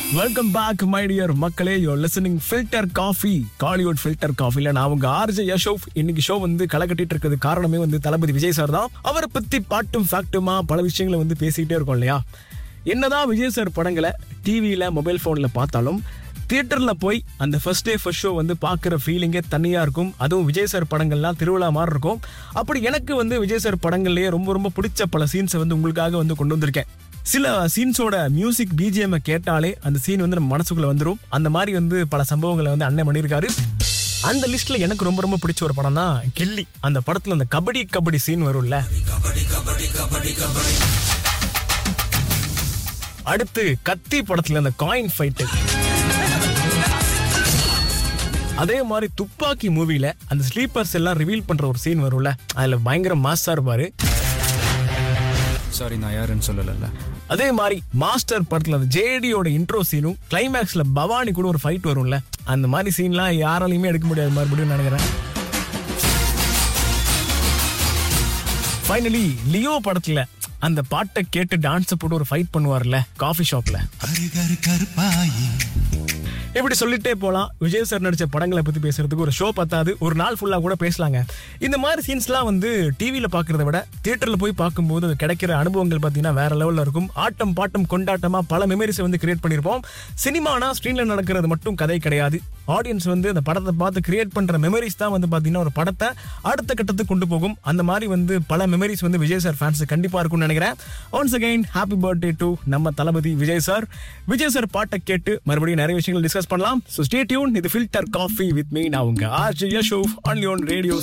welcome back my dear மக்களே you're listening filter coffee Kollywood filter காஃபில நான் உங்க ஆர்ஜே யஷோப் இன்னைக்கு ஷோ வந்து களை கட்டிட்டு இருக்கிறது காரணமே வந்து தளபதி விஜய் சார் தான் அவரை பத்தி பாட்டும் ஃபேக்ட்டுமா பல விஷயங்களை வந்து பேசிக்கிட்டே இருக்கோம் இல்லையா என்னதான் விஜய் சார் படங்களை டிவியில மொபைல் போன்ல பார்த்தாலும் தியேட்டர்ல போய் அந்த ஃபர்ஸ்ட் டே ஃபர்ஸ்ட் ஷோ வந்து பார்க்குற ஃபீலிங்கே தனியா இருக்கும் அதுவும் விஜய் சார் படங்கள்லாம் திருவிழா மாதிரி இருக்கும் அப்படி எனக்கு வந்து விஜய் சார் படங்கள்லயே ரொம்ப ரொம்ப பிடிச்ச பல சீன்ஸை வந்து உங்களுக்காக வந்து கொண்டு வந்திருக்கேன் சில சீன்ஸோட மியூசிக் பிஜிஎம் கேட்டாலே அந்த சீன் வந்து நம்ம மனசுக்குள்ள வந்துடும் அந்த மாதிரி வந்து பல சம்பவங்களை வந்து அண்ணன் பண்ணியிருக்காரு அந்த லிஸ்ட்ல எனக்கு ரொம்ப ரொம்ப பிடிச்ச ஒரு படம் தான் கில்லி அந்த படத்துல அந்த கபடி கபடி சீன் வரும்ல அடுத்து கத்தி படத்துல அந்த காயின் ஃபைட்டு அதே மாதிரி துப்பாக்கி மூவில அந்த ஸ்லீப்பர்ஸ் எல்லாம் ரிவீல் பண்ற ஒரு சீன் வரும்ல அதுல பயங்கர மாஸா இருப்பாரு சாரி நான் யாருன்னு சொல்லல அதே மாதிரி மாஸ்டர் படத்துல அந்த ஜேடியோட இன்ட்ரோ சீனும் கிளைமேக்ஸ்ல பவானி கூட ஒரு ஃபைட் வரும்ல அந்த மாதிரி சீன்லாம் யாராலையுமே எடுக்க முடியாது மறுபடியும் நினைக்கிறேன் ஃபைனலி லியோ படத்துல அந்த பாட்டை கேட்டு டான்ஸ் போட்டு ஒரு ஃபைட் பண்ணுவார்ல காஃபி ஷாப்ல கரு கருப்பாயி இப்படி சொல்லிட்டே போலாம் விஜய் சார் நடிச்ச படங்களை பத்தி பேசுறதுக்கு ஒரு ஷோ பத்தாது ஒரு நாள் ஃபுல்லா கூட பேசலாங்க இந்த மாதிரி சீன்ஸ்லாம் வந்து டிவியில பாக்குறத விட தியேட்டர்ல போய் பார்க்கும்போது அது கிடைக்கிற அனுபவங்கள் பாத்தீங்கன்னா வேற லெவல்ல இருக்கும் ஆட்டம் பாட்டம் கொண்டாட்டமா பல மெமரிஸை வந்து கிரியேட் பண்ணிருப்போம் சினிமானா ஸ்க்ரீன்ல நடக்கிறது மட்டும் கதை கிடையாது ஆடியன்ஸ் வந்து அந்த படத்தை பார்த்து கிரியேட் பண்ற மெமரிஸ் தான் வந்து பாத்தீங்கன்னா ஒரு படத்தை அடுத்த கட்டத்துக்கு கொண்டு போகும் அந்த மாதிரி வந்து பல மெமரிஸ் வந்து விஜய் சார் ஃபேன்ஸ் கண்டிப்பா இருக்கும்னு நினைக்கிறேன் once again happy birthday to நம்ம தளபதி விஜய் சார் விஜய் சார் பாட்டை கேட்டு மறுபடியும் நிறைய விஷயங்கள் டிஸ்கஸ் பண்ணலாம் ஸோ ஸ்டே டியூன் இது ஃபில்டர் காஃபி வித் மீ நான் உங்க ஆர்ஜி யஷோஃப் ஆன்லி ஆன் ரேடியோ